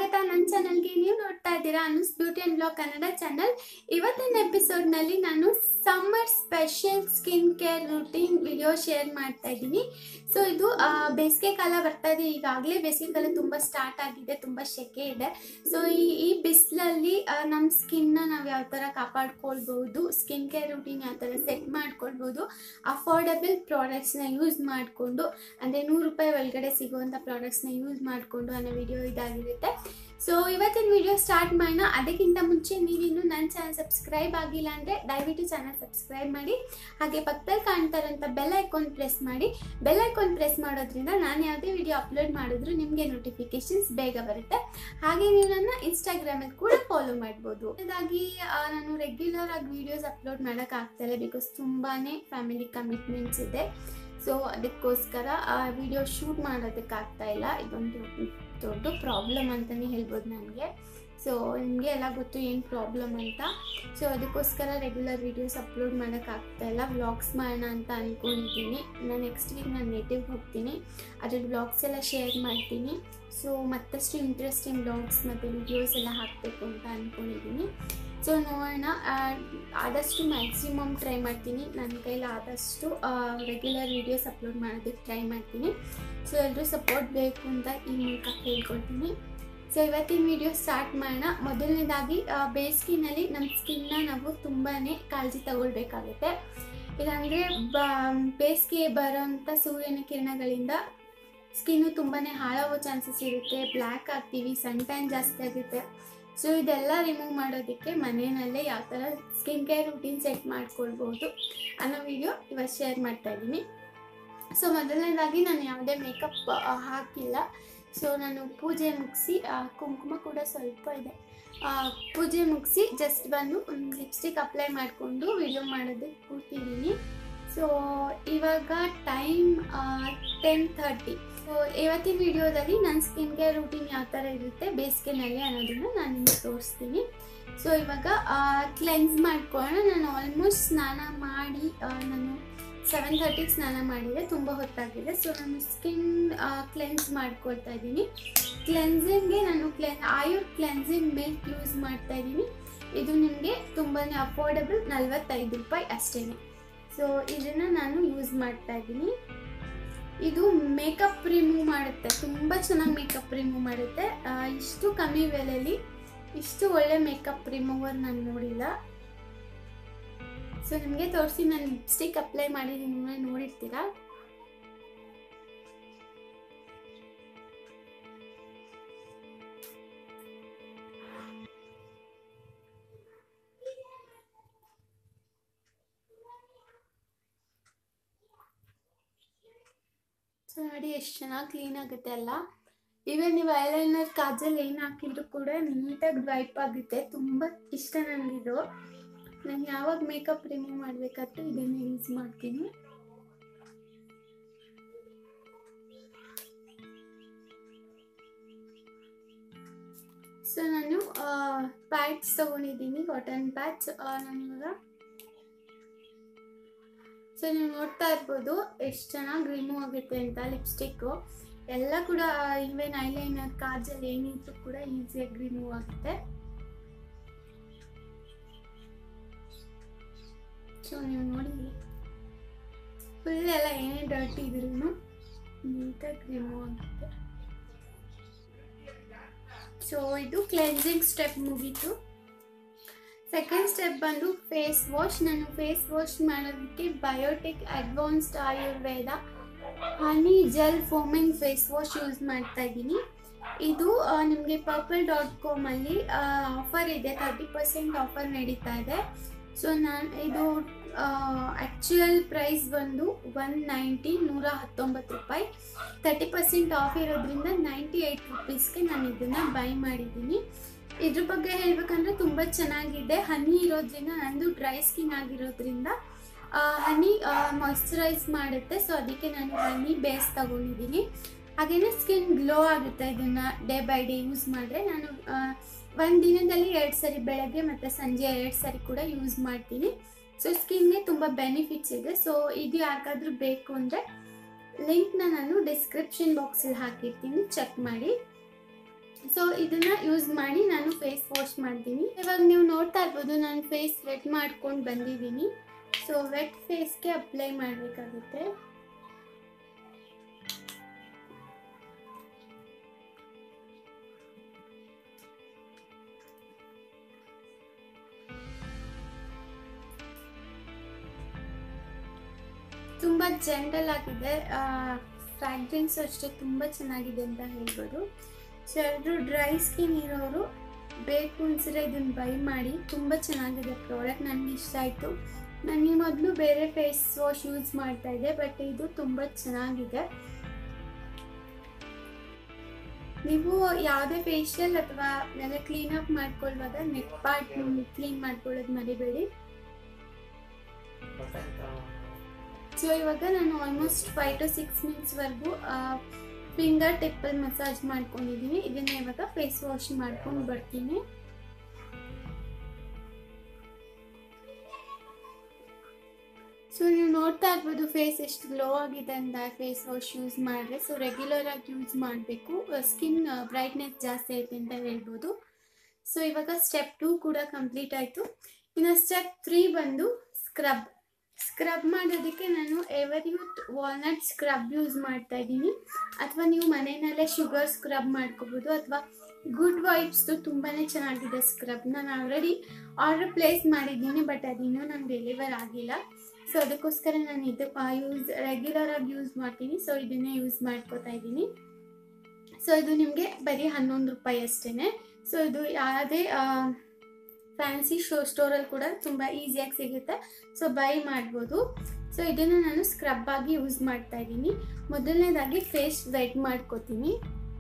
ಸ್ವಾಗತ ನನ್ನ ಚಾನಲ್ಗೆ ನೀವು ನೋಡ್ತಾ ಇದ್ದೀರಾ Anu's beauty and blog Kannada channel ಇವತ್ತಿನ ಎಪಿಸೋಡ್ನಲ್ಲಿ ನಾನು summer special skin care routine video share ಮಾಡ್ತಾ ಇದ್ದೀನಿ ಸೊ ಇದು ಆ, ಬೇಸಿಗೆ ಕಾಲ ಬರ್ತಾ ಇದೆ ಈಗಾಗಲೇ ಬೇಸಿಗೆ ಕಾಲ ತುಂಬ ಸ್ಟಾರ್ಟ್ ಆಗಿದೆ ತುಂಬ ಸೆಕೆ ಇದೆ ಸೊ ಈ ಈ ಬಿಸಿಲಲ್ಲಿ ನಮ್ಮ ಸ್ಕಿನ್ನ ನಾವು ಯಾವ ಥರ ಕಾಪಾಡ್ಕೊಳ್ಬೋದು ಸ್ಕಿನ್ ಕೇರ್ ರೂಟೀನ್ ಯಾವ ಥರ ಸೆಟ್ ಮಾಡ್ಕೊಳ್ಬೋದು ಅಫೋರ್ಡಬಲ್ ಪ್ರಾಡಕ್ಟ್ಸ್ನ ಯೂಸ್ ಮಾಡಿಕೊಂಡು ಅಂದರೆ ನೂರು ರೂಪಾಯಿ ಒಳಗಡೆ ಸಿಗುವಂಥ ಪ್ರಾಡಕ್ಟ್ಸ್ನ ಯೂಸ್ ಮಾಡಿಕೊಂಡು ಅನ್ನೋ ವಿಡಿಯೋ ಇದಾಗಿರುತ್ತೆ ಸೊ ಇವತ್ತಿನ ವಿಡಿಯೋ ಸ್ಟಾರ್ಟ್ ಮಾಡೋಣ ಅದಕ್ಕಿಂತ ಮುಂಚೆ ನೀವಿನ್ನು ನನ್ನ ಚಾನಲ್ ಸಬ್ಸ್ಕ್ರೈಬ್ ಆಗಿಲ್ಲ ಅಂದರೆ ದಯವಿಟ್ಟು ಚಾನಲ್ ಸಬ್ಸ್ಕ್ರೈಬ್ ಮಾಡಿ ಹಾಗೆ ಪಕ್ಕದಲ್ಲಿ ಕಾಣ್ತಾ ಇರೋಂಥ ಬೆಲ್ ಐಕಾನ್ ಪ್ರೆಸ್ ಮಾಡಿ ಬೆಲ್ ಐಕಾನ್ ಪ್ರೆಸ್ ಮಾಡೋದ್ರಿಂದ ನಾನು ಯಾವುದೇ ವಿಡಿಯೋ ಅಪ್ಲೋಡ್ ಮಾಡಿದ್ರು ನಿಮಗೆ ನೋಟಿಫಿಕೇಶನ್ಸ್ ಬೇಗ ಬರುತ್ತೆ ಹಾಗೆ ನೀವು ನನ್ನ ಇನ್ಸ್ಟಾಗ್ರಾಮಲ್ಲಿ ಕೂಡ ಫಾಲೋ ಮಾಡ್ಬೋದು ಹಾಗಾಗಿ ನಾನು ರೆಗ್ಯುಲರ್ ಆಗಿ ವೀಡಿಯೋಸ್ ಅಪ್ಲೋಡ್ ಮಾಡೋಕ್ಕಾಗ್ತಾಯಿಲ್ಲ ಬಿಕಾಸ್ ತುಂಬಾ ಫ್ಯಾಮಿಲಿ ಕಮಿಟ್ಮೆಂಟ್ಸ್ ಇದೆ ಸೊ ಅದಕ್ಕೋಸ್ಕರ ಆ ವಿಡಿಯೋ ಶೂಟ್ ಮಾಡೋದಕ್ಕಾಗ್ತಾ ಇಲ್ಲ ಇದೊಂದು ದೊಡ್ಡ ಪ್ರಾಬ್ಲಮ್ ಅಂತಲೇ ಹೇಳ್ಬೋದು ನನಗೆ ಸೊ ನಿಮಗೆ ಎಲ್ಲ ಗೊತ್ತು ಏನು ಪ್ರಾಬ್ಲಮ್ ಅಂತ ಸೊ ಅದಕ್ಕೋಸ್ಕರ ರೆಗ್ಯುಲರ್ ವೀಡಿಯೋಸ್ ಅಪ್ಲೋಡ್ ಮಾಡೋಕ್ಕಾಗ್ತಾ ಇಲ್ಲ ವ್ಲಾಗ್ಸ್ ಮಾಡೋಣ ಅಂತ ಅಂದ್ಕೊಂಡಿದ್ದೀನಿ ನಾನು ನೆಕ್ಸ್ಟ್ ವೀಕ್ ನಾನು ನೇಟಿವ್ಗೆ ಹೋಗ್ತೀನಿ ಅದ್ರಲ್ಲಿ ವ್ಲಾಗ್ಸ್ ಎಲ್ಲ ಶೇರ್ ಮಾಡ್ತೀನಿ ಸೊ ಮತ್ತಷ್ಟು ಇಂಟ್ರೆಸ್ಟಿಂಗ್ ವ್ಲಾಗ್ಸ್ ಮತ್ತು ವಿಡಿಯೋಸ್ ಎಲ್ಲ ಹಾಕಬೇಕು ಅಂತ ಅಂದ್ಕೊಂಡಿದ್ದೀನಿ ಸೊ ನೋಡೋಣ ಆ, ಆದಷ್ಟು ಮ್ಯಾಕ್ಸಿಮಮ್ ಟ್ರೈ ಮಾಡ್ತೀನಿ ನನ್ನ ಕೈಲಿ ಆದಷ್ಟು ರೆಗ್ಯುಲರ್ ವೀಡಿಯೋಸ್ ಅಪ್ಲೋಡ್ ಮಾಡೋದಕ್ಕೆ ಟ್ರೈ ಮಾಡ್ತೀನಿ ಸೊ ಎಲ್ಲರೂ ಸಪೋರ್ಟ್ ಬೇಕು ಅಂತ ಈ ಮೂಲಕ ಕೇಳ್ಕೊಳ್ತೀನಿ ಸೊ ಇವತ್ತಿನ ವಿಡಿಯೋ ಸ್ಟಾರ್ಟ್ ಮಾಡೋಣ ಮೊದಲನೇದಾಗಿ ಬೇಸಿಗೆನಲ್ಲಿ ನಮ್ಮ ಸ್ಕಿನ್ನ ನಾವು ತುಂಬಾ ಕಾಳಜಿ ತಗೊಳ್ಬೇಕಾಗುತ್ತೆ ಇಲ್ಲಾಂದರೆ ಬ ಬೇಸಿಗೆ ಬರೋಂಥ ಸೂರ್ಯನ ಕಿರಣಗಳಿಂದ ಸ್ಕಿನ್ನು ತುಂಬಾ ಹಾಳಾಗೋ ಚಾನ್ಸಸ್ ಇರುತ್ತೆ ಬ್ಲ್ಯಾಕ್ ಆಗ್ತೀವಿ ಸನ್ ಟ್ಯಾನ್ ಜಾಸ್ತಿ ಆಗುತ್ತೆ ಸೊ ಇದೆಲ್ಲ ರಿಮೂವ್ ಮಾಡೋದಕ್ಕೆ ಮನೆಯಲ್ಲೇ ಯಾವ ಥರ ಸ್ಕಿನ್ ಕೇರ್ ರುಟೀನ್ ಸೆಟ್ ಮಾಡ್ಕೊಳ್ಬೋದು ಅನ್ನೋ ವಿಡಿಯೋ ಇವತ್ತು ಶೇರ್ ಮಾಡ್ತಾ ಇದ್ದೀನಿ ಸೊ ಮೊದಲನೇದಾಗಿ ನಾನು ಯಾವುದೇ ಮೇಕಪ್ ಹಾಕಿಲ್ಲ ಸೊ ನಾನು ಪೂಜೆ ಮುಗಿಸಿ ಕುಂಕುಮ ಕೂಡ ಸ್ವಲ್ಪ ಇದೆ ಆ, ಪೂಜೆ ಮುಗಿಸಿ ಜಸ್ಟ್ ಬಂದು ಒಂದು ಲಿಪ್ಸ್ಟಿಕ್ ಅಪ್ಲೈ ಮಾಡಿಕೊಂಡು ವಿಡಿಯೋ ಮಾಡೋದಕ್ಕೆ ಕೂತಿದ್ದೀನಿ ಸೊ ಇವಾಗ ಟೈಮ್ ಟೆನ್ ಥರ್ಟಿ ಸೊ ಇವತ್ತಿನ ವಿಡಿಯೋದಲ್ಲಿ ನನ್ನ ಸ್ಕಿನ್ ಕೇರ್ ರೂಟೀನ್ ಯಾವ ಥರ ಇರುತ್ತೆ ಬೇಸಿಗೆನಲ್ಲಿ ಅನ್ನೋದನ್ನು ನಾನು ನಿಮಗೆ ತೋರಿಸ್ತೀನಿ ಸೊ ಇವಾಗ ಕ್ಲೆನ್ಸ್ ಮಾಡ್ಕೊಳ್ಳೋಣ ನಾನು ಆಲ್ಮೋಸ್ಟ್ ಸ್ನಾನ ಮಾಡಿ ಆ, ನಾನು ಸೆವೆನ್ ಥರ್ಟಿಗೆ ಸ್ನಾನ ಮಾಡಿದೆ ತುಂಬ ಹೊತ್ತಾಗಿದೆ ಸೊ ನಾನು ಸ್ಕಿನ್ ಕ್ಲೆನ್ಸ್ ಮಾಡ್ಕೊಳ್ತಾ ಇದ್ದೀನಿ ಕ್ಲೆನ್ಸಿಂಗ್ಗೆ ನಾನು ಕ್ಲೆನ್ ಆಯುರ್ ಕ್ಲೆನ್ಸಿಂಗ್ ಮಿಲ್ಕ್ ಯೂಸ್ ಮಾಡ್ತಾ ಇದ್ದೀನಿ ಇದು ನಿಮಗೆ ತುಂಬಾ ಅಫೋರ್ಡಬಲ್ ನಲ್ವತ್ತೈದು ರೂಪಾಯಿ ಅಷ್ಟೇ ಸೊ ಇದನ್ನು ನಾನು ಯೂಸ್ ಮಾಡ್ತಾ ಇದ್ದೀನಿ ಇದು ಮೇಕಪ್ ರಿಮೂವ್ ಮಾಡುತ್ತೆ ತುಂಬ ಚೆನ್ನಾಗಿ ಮೇಕಪ್ ರಿಮೂವ್ ಮಾಡುತ್ತೆ ಆ, ಇಷ್ಟು ಕಮ್ಮಿ ಬೆಲೆಯಲ್ಲಿ ಇಷ್ಟು ಒಳ್ಳೆ ಮೇಕಪ್ ರಿಮೂವರ್ ನಾನು ನೋಡಿಲ್ಲ ಸೊ ನಿಮಗೆ ತೋರಿಸಿ ನಾನು ಲಿಪ್ಸ್ಟಿಕ್ ಅಪ್ಲೈ ಮಾಡಿದ್ದೀನಿ ನೀವೇ ನೋಡಿರ್ತೀರಾ ಸೊ ನೋಡಿ ಎಷ್ಟು ಚೆನ್ನಾಗಿ ಕ್ಲೀನ್ ಆಗುತ್ತೆ ಅಲ್ಲ ಈವನ್ ನೀವು ಐಲೈನರ್ ಕಾಜಲ್ ಏನು ಹಾಕಿದ್ರು ಕೂಡ ನೀಟಾಗಿ ವೈಪ್ ಆಗುತ್ತೆ ತುಂಬ ಇಷ್ಟ ನನಗಿದು ನಾನು ಯಾವಾಗ ಮೇಕಪ್ ರಿಮೂವ್ ಮಾಡಬೇಕಾದ್ರೂ ಇದನ್ನು ಯೂಸ್ ಮಾಡ್ತೀನಿ ಸೊ ನಾನು ಪ್ಯಾಡ್ಸ್ ತೊಗೊಂಡಿದ್ದೀನಿ ಕಾಟನ್ ಪ್ಯಾಡ್ಸ್ ನಾನು ಇವಾಗ ಸೊ ನೀವು ನೋಡ್ತಾ ಇರ್ಬೋದು ಎಷ್ಟು ಚೆನ್ನಾಗಿ ರಿಮೂವ್ ಆಗುತ್ತೆ ಅಂತ ಲಿಪ್ಸ್ಟಿಕ್ಕು ಎಲ್ಲ ಕೂಡ ಈವನ್ ಐಲೈನರ್ ಕಾಜಲ್ ಏನಿದ್ರು ಕೂಡ ಈಸಿಯಾಗಿ ರಿಮೂವ್ ಆಗುತ್ತೆ ಸೊ ನೀವು ನೋಡಿ ಫುಲ್ ಎಲ್ಲ ಏನೇ ಡರ್ಟ್ ಇದ್ರೂ ನೀಟಾಗಿ ರಿಮೂವ್ ಆಗುತ್ತೆ ಸೊ ಇದು ಕ್ಲೆನ್ಸಿಂಗ್ ಸ್ಟೆಪ್ ಮುಗೀತು ಸೆಕೆಂಡ್ ಸ್ಟೆಪ್ ಬಂದು ಫೇಸ್ ವಾಶ್ ನಾನು ಫೇಸ್ ವಾಶ್ ಮಾಡೋದಕ್ಕೆ biotech advanced Ayurveda honey gel foaming face wash use ಮಾಡ್ತಾ ಇದ್ದೀನಿ ಇದು ನಿಮಗೆ ಪರ್ಪಲ್ ಡಾಟ್ ಕಾಮಲ್ಲಿ ಆಫರ್ ಇದೆ ತರ್ಟಿ ಪರ್ಸೆಂಟ್ ಆಫರ್ ನಡೀತಾ ಇದೆ ಸೊ ನಾನು ಇದು ಆ್ಯಕ್ಚುಯಲ್ ಪ್ರೈಸ್ ಬಂದು ಒನ್ ನೈಂಟಿ ನೂರ ಹತ್ತೊಂಬತ್ತು ರೂಪಾಯಿ ತರ್ಟಿ ಪರ್ಸೆಂಟ್ ಆಫ್ ಇರೋದ್ರಿಂದ ನೈಂಟಿ ಏಯ್ಟ್ ರುಪೀಸ್ಗೆ ನಾನು ಇದನ್ನು ಬೈ ಮಾಡಿದ್ದೀನಿ ಇದ್ರ ಬಗ್ಗೆ ಹೇಳ್ಬೇಕಂದ್ರೆ ತುಂಬ ಚೆನ್ನಾಗಿದೆ ಹನಿ ಇರೋದ್ರಿಂದ ನಂದು ಡ್ರೈ ಸ್ಕಿನ್ ಆಗಿರೋದ್ರಿಂದ ಹನಿ ಮಾಯ್ಶ್ಚರೈಸ್ ಮಾಡುತ್ತೆ ಸೊ ಅದಕ್ಕೆ ನಾನು ಹನಿ ಬೇಸ್ ತಗೊಂಡಿದ್ದೀನಿ ಹಾಗೆಯೇ ಸ್ಕಿನ್ ಗ್ಲೋ ಆಗುತ್ತೆ ಇದನ್ನು ಡೇ ಬೈ ಡೇ ಯೂಸ್ ಮಾಡಿದ್ರೆ ನಾನು ಒಂದು ದಿನದಲ್ಲಿ ಎರಡು ಸರಿ ಬೆಳಗ್ಗೆ ಮತ್ತು ಸಂಜೆ ಎರಡು ಸರಿ ಕೂಡ ಯೂಸ್ ಮಾಡ್ತೀನಿ ಸೊ ಸ್ಕಿನ್ಗೆ ತುಂಬ ಬೆನಿಫಿಟ್ಸ್ ಇದೆ ಸೊ ಇದು ಯಾರಿಗಾದ್ರೂ ಬೇಕು ಅಂದರೆ ಲಿಂಕ್ನ ನಾನು ಡಿಸ್ಕ್ರಿಪ್ಷನ್ ಬಾಕ್ಸಲ್ಲಿ ಹಾಕಿರ್ತೀನಿ ಚೆಕ್ ಮಾಡಿ ಸೊ ಇದನ್ನ ಯೂಸ್ ಮಾಡಿ ನಾನು ಫೇಸ್ ವಾಶ್ ಮಾಡ್ತೀನಿ ಇವಾಗ ನೀವು ನೋಡ್ತಾ ಇರ್ಬೋದು ನಾನು ಫೇಸ್ ವೆಟ್ ಮಾಡ್ಕೊಂಡು ಬಂದಿದ್ದೀನಿ ಸೊ ವೆಟ್ ಫೇಸ್ಗೆ ಅಪ್ಲೈ ಮಾಡಬೇಕಾಗುತ್ತೆ ತುಂಬ ಜನರಲ್ ಆಗಿದೆ ಫ್ರಾಗ್ರೆನ್ಸ್ ಅಷ್ಟೇ ತುಂಬ ಚೆನ್ನಾಗಿದೆ ಅಂತ ಹೇಳ್ಬೋದು ಸೊ ಎಲ್ಲರೂ ಡ್ರೈ ಸ್ಕಿನ್ ಇರೋರು ಬೇಕು ಅನ್ಸಿದ್ರೆ ಇದನ್ನು ಬೈ ಮಾಡಿ ತುಂಬ ಚೆನ್ನಾಗಿದೆ ಪ್ರಾಡಕ್ಟ್ ನನಗೆ ಇಷ್ಟ ಆಯಿತು ನಾನು ಈ ಮೊದಲು ಬೇರೆ ಫೇಸ್ ವಾಶ್ ಯೂಸ್ ಮಾಡ್ತಾ ಇದ್ದೆ ಬಟ್ ಇದು ತುಂಬ ಚೆನ್ನಾಗಿದೆ ನೀವು ಯಾವುದೇ ಫೇಶಿಯಲ್ ಅಥವಾ ಎಲ್ಲ ಕ್ಲೀನಪ್ ಮಾಡ್ಕೊಳ್ಳುವಾಗ ನೆಕ್ ಪಾರ್ಟ್ ಕ್ಲೀನ್ ಮಾಡ್ಕೊಳ್ಳೋದು ಮರಿಬೇಡಿ ಸೊ ಇವಾಗ ನಾನು ಆಲ್ಮೋಸ್ಟ್ ಫೈವ್ ಟು ಸಿಕ್ಸ್ ಮಿನಿಟ್ಸ್ವರೆಗೂ ಫಿಂಗರ್ ಟಿಪ್ಪಲ್ಲಿ ಮಸಾಜ್ ಮಾಡ್ಕೊಂಡಿದ್ದೀನಿ ಇದನ್ನ ಇವಾಗ ಫೇಸ್ ವಾಶ್ ಮಾಡ್ಕೊಂಡು ಬರ್ತೀನಿ ಸೊ ನೀವು ನೋಡ್ತಾ ಇರ್ಬೋದು ಫೇಸ್ ಎಷ್ಟು ಗ್ಲೋ ಆಗಿದೆ ಅಂತ ಫೇಸ್ ವಾಶ್ ಯೂಸ್ ಮಾಡಿದ್ರೆ ಸೊ ರೆಗ್ಯುಲರ್ ಆಗಿ ಯೂಸ್ ಮಾಡಬೇಕು ಸ್ಕಿನ್ ಬ್ರೈಟ್ನೆಸ್ ಜಾಸ್ತಿ ಐತೆ ಅಂತ ಹೇಳ್ಬೋದು ಸೊ ಇವಾಗ ಸ್ಟೆಪ್ ಟೂ ಕೂಡ ಕಂಪ್ಲೀಟ್ ಆಯಿತು ಇನ್ನು ಸ್ಟೆಪ್ ತ್ರೀ ಬಂದು ಸ್ಕ್ರಬ್ ಸ್ಕ್ರಬ್ ಮಾಡೋದಕ್ಕೆ ನಾನು ever youth walnut scrub use ಮಾಡ್ತಾ ಇದ್ದೀನಿ ಅಥವಾ ನೀವು ಮನೆಯಲ್ಲೇ ಶುಗರ್ ಸ್ಕ್ರಬ್ ಮಾಡ್ಕೋಬೋದು ಅಥವಾ ಗುಡ್ ವೈಬ್ಸ್ದು ತುಂಬಾ ಚೆನ್ನಾಗಿದೆ ಸ್ಕ್ರಬ್ ನಾನು ಆಲ್ರೆಡಿ ಆರ್ಡರ್ ಪ್ಲೇಸ್ ಮಾಡಿದ್ದೀನಿ ಬಟ್ ಅದು ಇನ್ನೂ ನಂಗೆ ಡೆಲಿವರ್ ಆಗಿಲ್ಲ ಸೊ ಅದಕ್ಕೋಸ್ಕರ ನಾನು ಇದು ಯೂಸ್ ರೆಗ್ಯುಲರ್ ಆಗಿ ಯೂಸ್ ಮಾಡ್ತೀನಿ ಸೊ ಇದನ್ನೇ ಯೂಸ್ ಮಾಡ್ಕೋತಾ ಇದ್ದೀನಿ ಸೊ ಇದು ನಿಮಗೆ ಬರೀ ಹನ್ನೊಂದು ರೂಪಾಯಿ ಅಷ್ಟೇ ಸೊ ಇದು ಯಾವುದೇ ಫ್ಯಾನ್ಸಿ ಶೋ ಸ್ಟೋರಲ್ಲಿ ಕೂಡ ತುಂಬ ಈಸಿಯಾಗಿ ಸಿಗುತ್ತೆ ಸೊ ಬೈ ಮಾಡ್ಬೋದು ಸೊ ಇದನ್ನು ನಾನು ಸ್ಕ್ರಬ್ ಆಗಿ ಯೂಸ್ ಮಾಡ್ತಾ ಇದ್ದೀನಿ ಮೊದಲನೇದಾಗಿ ಫೇಸ್ ವೆಟ್ ಮಾಡ್ಕೋತೀನಿ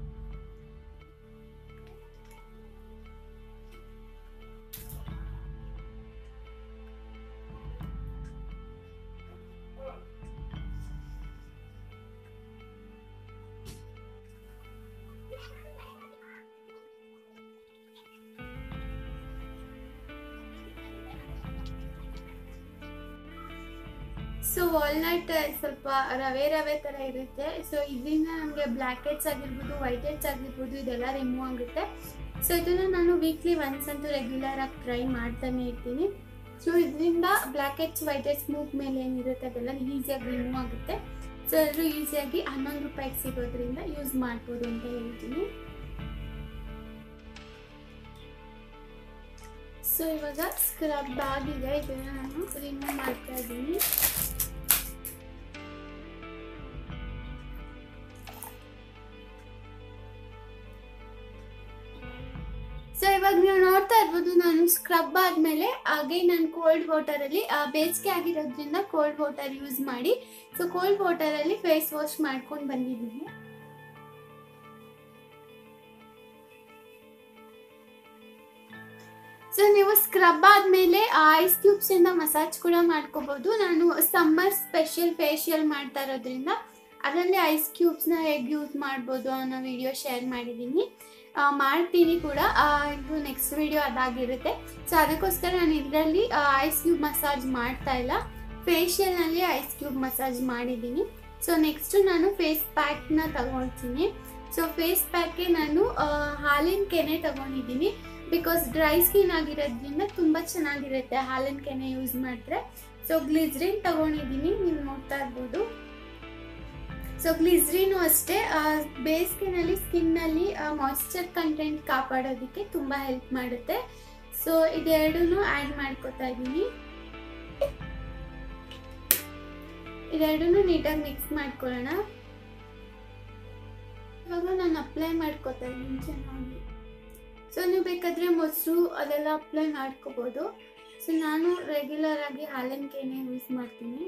ಸೊ ವಾಲ್ನಟ್ ಸ್ವಲ್ಪ ರವೆ ರವೆ ಥರ ಇರುತ್ತೆ ಸೊ ಇದರಿಂದ ನಮಗೆ ಬ್ಲ್ಯಾಕ್ ಹೆಡ್ಸ್ ಆಗಿರ್ಬೋದು ವೈಟ್ ಹೆಡ್ಸ್ ಆಗಿರ್ಬೋದು ಇದೆಲ್ಲ ರಿಮೂವ್ ಆಗುತ್ತೆ ಸೊ ಇದನ್ನು ನಾನು ವೀಕ್ಲಿ ಒನ್ಸ್ ಅಂತೂ ರೆಗ್ಯುಲರ್ ಆಗಿ ಟ್ರೈ ಮಾಡ್ತಾನೆ ಇರ್ತೀನಿ ಸೊ ಇದರಿಂದ ಬ್ಲ್ಯಾಕ್ ಹೆಡ್ಸ್ ವೈಟ್ ಹೆಡ್ಸ್ ಮೂಗ್ ಮೇಲೆ ಏನಿರುತ್ತೆ ಅದೆಲ್ಲ ಈಸಿಯಾಗಿ ರಿಮೂವ್ ಆಗುತ್ತೆ ಸೊ ಎಲ್ಲರೂ ಈಸಿಯಾಗಿ ಹನ್ನೊಂದು ರೂಪಾಯಿಗೆ ಸಿಗೋದ್ರಿಂದ ಯೂಸ್ ಮಾಡ್ಬೋದು ಅಂತ ಹೇಳ್ತೀನಿ ಸೊ ಇವಾಗ ಸ್ಕ್ರಬ್ ಆಗಿದೆ ಇದನ್ನ ನಾನು ರಿಮೂವ್ ಮಾಡ್ತಾ ಇದ್ದೀನಿ ಸೊ ಇವಾಗ ನೀವು ನೋಡ್ತಾ ಇರ್ಬೋದು ನಾನು ಸ್ಕ್ರಬ್ ಆದಮೇಲೆ ಹಾಗೆ ನಾನು ಕೋಲ್ಡ್ ವಾಟರಲ್ಲಿ ಬೇಸಿಗೆ ಆಗಿರೋದ್ರಿಂದ ಕೋಲ್ಡ್ ವಾಟರ್ ಯೂಸ್ ಮಾಡಿ ಸೊ ಕೋಲ್ಡ್ ವಾಟರಲ್ಲಿ ಫೇಸ್ ವಾಶ್ ಮಾಡ್ಕೊಂಡು ಬಂದಿದ್ದೀನಿ ಸೊ ನೀವು ಸ್ಕ್ರಬ್ ಆದಮೇಲೆ ಐಸ್ ಕ್ಯೂಬ್ಸಿಂದ ಮಸಾಜ್ ಕೂಡ ಮಾಡ್ಕೋಬೋದು ನಾನು ಸಮ್ಮರ್ ಸ್ಪೆಷಲ್ ಫೇಶಿಯಲ್ ಮಾಡ್ತಾ ಇರೋದ್ರಿಂದ ಅದರಲ್ಲಿ ಐಸ್ ಕ್ಯೂಬ್ಸ್ನ ಹೇಗೆ ಯೂಸ್ ಮಾಡ್ಬೋದು ಅನ್ನೋ ವಿಡಿಯೋ ಶೇರ್ ಮಾಡಿದ್ದೀನಿ ಮಾಡ್ತೀನಿ ಕೂಡ ಇದು ನೆಕ್ಸ್ಟ್ ವಿಡಿಯೋ ಅದಾಗಿರುತ್ತೆ ಸೊ ಅದಕ್ಕೋಸ್ಕರ ನಾನು ಇದರಲ್ಲಿ ಐಸ್ ಕ್ಯೂಬ್ ಮಸಾಜ್ ಮಾಡ್ತಾ ಇಲ್ಲ ಫೇಶಿಯಲ್ನಲ್ಲಿ ಐಸ್ ಕ್ಯೂಬ್ ಮಸಾಜ್ ಮಾಡಿದ್ದೀನಿ ಸೊ ನೆಕ್ಸ್ಟ್ ನಾನು ಫೇಸ್ ಪ್ಯಾಕ್ನ ತಗೊಳ್ತೀನಿ ಸೊ ಫೇಸ್ ಪ್ಯಾಕ್ಗೆ ನಾನು ಹಾಲಿನ ಕೆನೆ ತಗೊಂಡಿದ್ದೀನಿ ಬಿಕಾಸ್ ಡ್ರೈ ಸ್ಕಿನ್ ಆಗಿರೋದ್ರಿಂದ ತುಂಬ ಚೆನ್ನಾಗಿರುತ್ತೆ ಹಾಲಿನ ಕೆನೆ ಯೂಸ್ ಮಾಡಿದ್ರೆ ಸೊ ಗ್ಲಿಸ್ರಿನ್ ತಗೊಂಡಿದ್ದೀನಿ ನೀವು ನೋಡ್ತಾ ಇರ್ಬೋದು ಸೊ ಗ್ಲಿಸ್ರಿನು ಅಷ್ಟೇ ಬೇಸಿಗೆನಲ್ಲಿ ಸ್ಕಿನ್ನಲ್ಲಿ ಮಾಯ್ಶ್ಚರ್ ಕಂಟೆಂಟ್ ಕಾಪಾಡೋದಕ್ಕೆ ತುಂಬ ಹೆಲ್ಪ್ ಮಾಡುತ್ತೆ ಸೊ ಇದೆರಡೂ ಆ್ಯಡ್ ಮಾಡ್ಕೋತಾ ಇದ್ದೀನಿ ಇದೆರಡೂ ನೀಟಾಗಿ ಮಿಕ್ಸ್ ಮಾಡ್ಕೊಳ್ಳೋಣ ಇವಾಗ ನಾನು ಅಪ್ಲೈ ಮಾಡ್ಕೋತಾ ಇದ್ದೀನಿ ಚೆನ್ನಾಗಿ ಸೊ ನೀವು ಬೇಕಾದರೆ ಮೊಸರು ಅದೆಲ್ಲ ಅಪ್ಲೈ ಮಾಡ್ಕೋಬೋದು ಸೊ ನಾನು ರೆಗ್ಯುಲರ್ ಆಗಿ ಹಾಲಿನ ಕೆನೆ ಯೂಸ್ ಮಾಡ್ತೀನಿ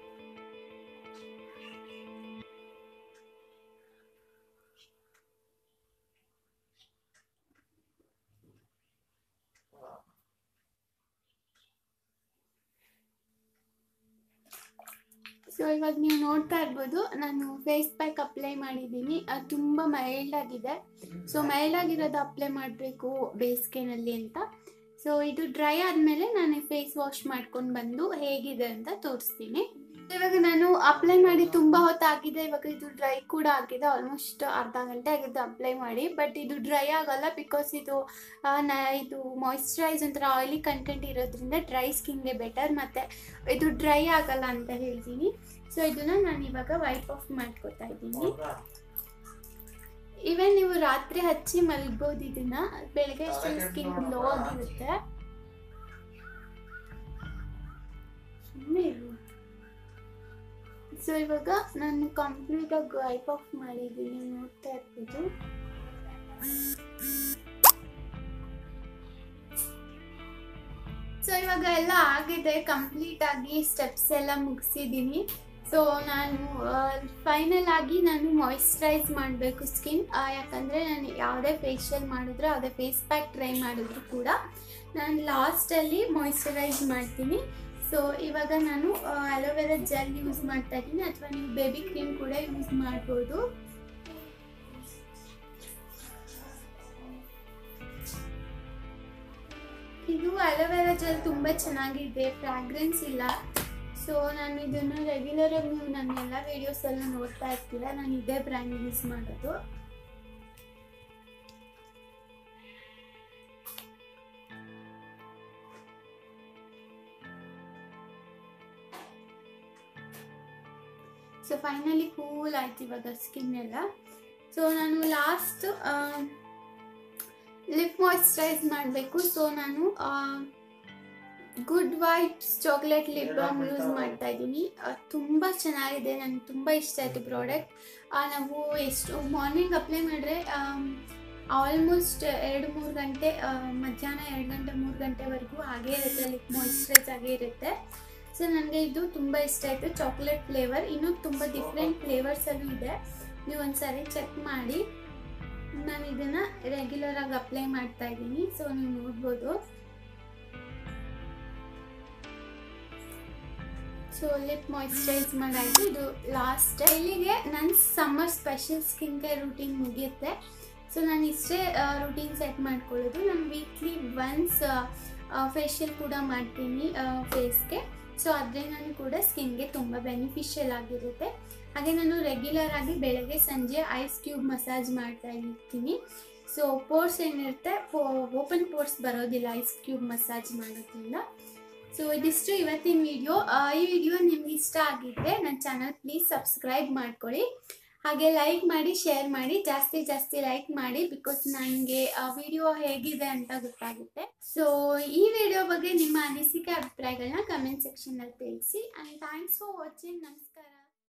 ಸೊ ಇವಾಗ ನೀವು ನೋಡ್ತಾ ಇರ್ಬೋದು ನಾನು ಫೇಸ್ ಪ್ಯಾಕ್ ಅಪ್ಲೈ ಮಾಡಿದ್ದೀನಿ ಅದು ತುಂಬ ಮೈಲ್ಡ್ ಆಗಿದೆ ಸೊ ಮೈಲ್ಡ್ ಆಗಿರೋದು ಅಪ್ಲೈ ಮಾಡಬೇಕು ಬೇಸಿಗೆನಲ್ಲಿ ಅಂತ ಸೊ ಇದು ಡ್ರೈ ಆದಮೇಲೆ ನಾನು ಫೇಸ್ ವಾಶ್ ಮಾಡ್ಕೊಂಡು ಬಂದು ಹೇಗಿದೆ ಅಂತ ತೋರಿಸ್ತೀನಿ ಇವಾಗ ನಾನು ಅಪ್ಲೈ ಮಾಡಿ ತುಂಬ ಹೊತ್ತಾಗಿದೆ ಇವಾಗ ಇದು ಡ್ರೈ ಕೂಡ ಆಗಿದೆ ಆಲ್ಮೋಸ್ಟ್ ಅರ್ಧ ಗಂಟೆ ಆಗಿದೆ ಅಪ್ಲೈ ಮಾಡಿ ಬಟ್ ಇದು ಡ್ರೈ ಆಗಲ್ಲ ಬಿಕಾಸ್ ಇದು ಆ, ನ ಇದು ಮಾಯಿಶ್ಚರೈಸ್ ಒಂಥರ ಆಯಿಲಿ ಕಂಟೆಂಟ್ ಇರೋದ್ರಿಂದ ಡ್ರೈ ಸ್ಕಿನ್ಗೆ ಬೆಟರ್ ಮತ್ತು ಇದು ಡ್ರೈ ಆಗಲ್ಲ ಅಂತ ಹೇಳ್ತೀನಿ ಸೊ ಇದನ್ನ ನಾನು ಇವಾಗ ವೈಪ್ ಆಫ್ ಮಾಡ್ಕೊತಾ ಇದ್ದೀನಿ ಇವನ್ ನೀವು ರಾತ್ರಿ ಹಚ್ಚಿ ಮಲಗ್ಬೋದು ಇದನ್ನ ಬೆಳಗ್ಗೆ ಅಷ್ಟು ಸ್ಕಿನ್ ಗ್ಲೋ ಆಗಿರುತ್ತೆ ಸುಮ್ಮನೆ ಇರು ಸೊ ಇವಾಗ ನಾನು ಕಂಪ್ಲೀಟ್ ಆಗಿ ವೈಪ್ ಆಫ್ ಮಾಡಿದ್ದೀನಿ ನೋಡ್ತಾ ಇರ್ಬೋದು ಸೊ ಇವಾಗ ಎಲ್ಲ ಆಗಿದೆ ಕಂಪ್ಲೀಟ್ ಆಗಿ ಸ್ಟೆಪ್ಸ್ ಎಲ್ಲ ಮುಗಿಸಿದ್ದೀನಿ ಸೊ ನಾನು ಫೈನಲ್ ಆಗಿ ನಾನು ಮಾಯಿಶ್ಚರೈಸ್ ಮಾಡಬೇಕು ಸ್ಕಿನ್ ಯಾಕಂದರೆ ನಾನು ಯಾವುದೇ ಫೇಶಿಯಲ್ ಮಾಡಿದ್ರು ಯಾವುದೇ ಫೇಸ್ ಪ್ಯಾಕ್ ಟ್ರೈ ಮಾಡಿದ್ರು ಕೂಡ ನಾನು ಲಾಸ್ಟಲ್ಲಿ ಮಾಯಿಶ್ಚರೈಸ್ ಮಾಡ್ತೀನಿ ಸೊ ಇವಾಗ ನಾನು ಅಲೋವೆರಾ ಜೆಲ್ ಯೂಸ್ ಮಾಡ್ತಾ ಇದ್ದೀನಿ ಅಥವಾ ನೀವು ಬೇಬಿ ಕ್ರೀಮ್ ಕೂಡ ಯೂಸ್ ಮಾಡ್ಬೋದು ಇದು ಅಲೋವೆರಾ ಜೆಲ್ ತುಂಬ ಚೆನ್ನಾಗಿದೆ ಫ್ರಾಗ್ರೆನ್ಸ್ ಇಲ್ಲ ಸೊ ನಾನು ಇದನ್ನು ರೆಗ್ಯುಲರ್ ಆಗಿ ನೀವು ನನ್ನ ಎಲ್ಲ ವಿಡಿಯೋಸಲ್ಲೂ ನೋಡ್ತಾ ಇರ್ತೀರ ನಾನು ಇದೇ ಬ್ರ್ಯಾಂಡ್ ಯೂಸ್ ಮಾಡೋದು ಸೊ ಫೈನಲಿ ಕೂಲ್ ಆಯ್ತು ಇವಾಗ ಸ್ಕಿನ್ ಎಲ್ಲ ಸೊ ನಾನು ಲಾಸ್ಟ್ ಲಿಪ್ ಮಾಯಿಶ್ಚರೈಸ್ ಮಾಡಬೇಕು ಸೊ ನಾನು good white chocolate lip balm use ಮಾಡ್ತಾ ಇದ್ದೀನಿ ತುಂಬ ಚೆನ್ನಾಗಿದೆ ನನಗೆ ತುಂಬ ಇಷ್ಟ ಆಯಿತು ಪ್ರಾಡಕ್ಟ್ ನಾವು ಎಷ್ಟು ಮಾರ್ನಿಂಗ್ ಅಪ್ಲೈ ಮಾಡಿದ್ರೆ ಆಲ್ಮೋಸ್ಟ್ ಎರಡು ಮೂರು ಗಂಟೆ ಆ, ಮಧ್ಯಾಹ್ನ ಎರಡು ಗಂಟೆ ಮೂರು ಗಂಟೆವರೆಗೂ ಹಾಗೇ ಇರುತ್ತೆ ಲಿಪ್ ಮಾಯಿಶ್ಚರೈಸ್ ಆಗೇ ಇರುತ್ತೆ ಸೊ ನನಗೆ ಇದು ತುಂಬ ಇಷ್ಟ ಆಯಿತು ಚಾಕ್ಲೇಟ್ ಫ್ಲೇವರ್ ಇನ್ನೂ ತುಂಬ ಡಿಫ್ರೆಂಟ್ ಫ್ಲೇವರ್ಸಲ್ಲೂ ಇದೆ ನೀವು ಒಂದ್ಸರಿ ಚೆಕ್ ಮಾಡಿ ನಾನು ಇದನ್ನು ರೆಗ್ಯುಲರ್ ಆಗಿ ಅಪ್ಲೈ ಮಾಡ್ತಾ ಇದ್ದೀನಿ ಸೊ ನೀವು ನೋಡ್ಬೋದು ಸೊ ಲಿಪ್ ಮಾಯಿಶ್ಚರೈಸ್ ಮಾಡಾಯಿತು ಇದು ಲಾಸ್ಟ್ ಇಲ್ಲಿಗೆ ನನ್ನ summer special skin care routine ಮುಗಿಯುತ್ತೆ ಸೊ ನಾನು ಇಷ್ಟೇ ರೂಟೀನ್ ಸೆಟ್ ಮಾಡ್ಕೊಳ್ಳೋದು ನಾನು ವೀಕ್ಲಿ ಒನ್ಸ್ ಫೇಶಿಯಲ್ ಕೂಡ ಮಾಡ್ತೀನಿ ಫೇಸ್ಗೆ ಸೊ ಅದರಿಂದ ಕೂಡ ಸ್ಕಿನ್ಗೆ ತುಂಬ ಬೆನಿಫಿಷಿಯಲ್ ಆಗಿರುತ್ತೆ ಹಾಗೆ ನಾನು ರೆಗ್ಯುಲರ್ ಆಗಿ ಬೆಳಗ್ಗೆ ಸಂಜೆ ಐಸ್ ಕ್ಯೂಬ್ ಮಸಾಜ್ ಮಾಡ್ತಾ ಇರ್ತೀನಿ ಸೊ ಪೋರ್ಸ್ ಏನಿರುತ್ತೆ ಓಪನ್ ಪೋರ್ಸ್ ಬರೋದಿಲ್ಲ ಐಸ್ ಕ್ಯೂಬ್ ಮಸಾಜ್ ಮಾಡೋದ್ರಿಂದ ಸೊ ಇದಿಷ್ಟು ಇವತ್ತಿನ ವಿಡಿಯೋ ಈ ವಿಡಿಯೋ ನಿಮ್ಗೆ ಇಷ್ಟ ಆಗಿದ್ರೆ ನನ್ನ ಚಾನಲ್ ಪ್ಲೀಸ್ ಸಬ್ಸ್ಕ್ರೈಬ್ ಮಾಡ್ಕೊಳ್ಳಿ ಹಾಗೆ ಲೈಕ್ ಮಾಡಿ ಶೇರ್ ಮಾಡಿ ಜಾಸ್ತಿ ಜಾಸ್ತಿ ಲೈಕ್ ಮಾಡಿ ಬಿಕಾಸ್ ನನಗೆ ಆ ವಿಡಿಯೋ ಹೇಗಿದೆ ಅಂತ ಗೊತ್ತಾಗುತ್ತೆ ಸೊ ಈ ವಿಡಿಯೋ ಬಗ್ಗೆ ನಿಮ್ಮ ಅನಿಸಿಕೆ ಅಭಿಪ್ರಾಯಗಳನ್ನ ಕಮೆಂಟ್ ಸೆಕ್ಷನಲ್ಲಿ ತಿಳಿಸಿ ಆ್ಯಂಡ್ ಥ್ಯಾಂಕ್ಸ್ ಫಾರ್ ವಾಚಿಂಗ್ ನಮಸ್ಕಾರ